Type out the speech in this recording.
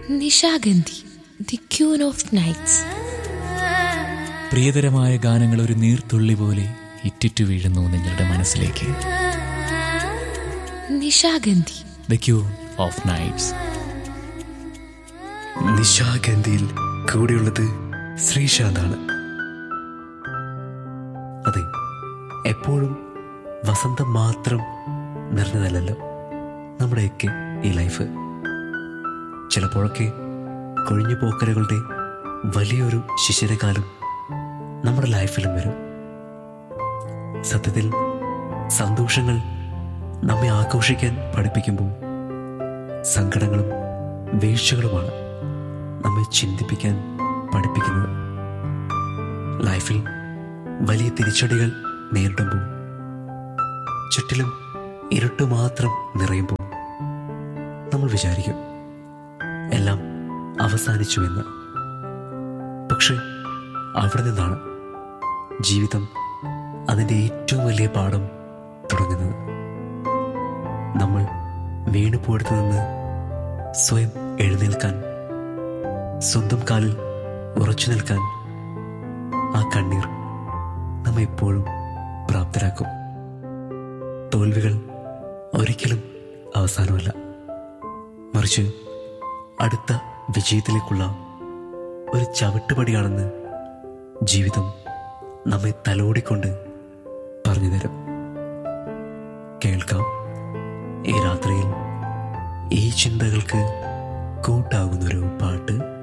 Nishagandhi the queen of nights പ്രിയതരമായ ഗാനങ്ങൾ ഒരു നീർത്തുള്ളി പോലെ ഇറ്റിറ്റു വീഴുന്നു നിങ്ങളുടെ മനസ്സിലേക്ക് Nishagandhi the queen of nights നിശാഗന്ധിയിൽ കൂടെയുള്ളത് ശ്രീശാന്താണ് അതെ എപ്പോഴും വസന്തം മാത്രം നിറഞ്ഞതല്ലല്ലോ നമ്മുടെയൊക്കെ ഈ ലൈഫ് ചിലപ്പോഴൊക്കെ കൊഴിഞ്ഞു പോക്കലുകളുടെ വലിയൊരു ശിശിരകാലം നമ്മുടെ ലൈഫിലും വരും സത്യത്തിൽ സന്തോഷങ്ങൾ നമ്മെ ആഘോഷിക്കാൻ പഠിപ്പിക്കുമ്പോൾ സങ്കടങ്ങളും വീഴ്ചകളുമാണ് നമ്മെ ചിന്തിപ്പിക്കാൻ പഠിപ്പിക്കുന്നത് ലൈഫിൽ വലിയ തിരിച്ചടികൾ നേരിടുമ്പോൾ ചുറ്റിലും ഇരുട്ട് മാത്രം നിറയുമ്പോൾ നമ്മൾ വിചാരിക്കും എല്ലാം അവസാനിച്ചു എന്ന് പക്ഷെ അവിടെ നിന്നാണ് ജീവിതം അതിൻ്റെ ഏറ്റവും വലിയ പാഠം തുടങ്ങുന്നത് നമ്മൾ വീണുപോയിടത്തു നിന്ന് സ്വയം എഴുന്നേൽക്കാൻ സ്വന്തം കാലിൽ ഉറച്ചു നിൽക്കാൻ ആ കണ്ണീർ നമ്മെ എപ്പോഴും പ്രാപ്തരാക്കും തോൽവികൾ ഒരിക്കലും അവസാനമല്ല മറിച്ച് അടുത്ത വിജയത്തിലേക്കുള്ള ഒരു ചവിട്ടുപടിയാണെന്ന് ജീവിതം നമ്മെ തലോടിക്കൊണ്ട് പറഞ്ഞു തരും കേൾക്കാം ഈ രാത്രിയിൽ ഈ ചിന്തകൾക്ക് കൂട്ടാകുന്നൊരു പാട്ട്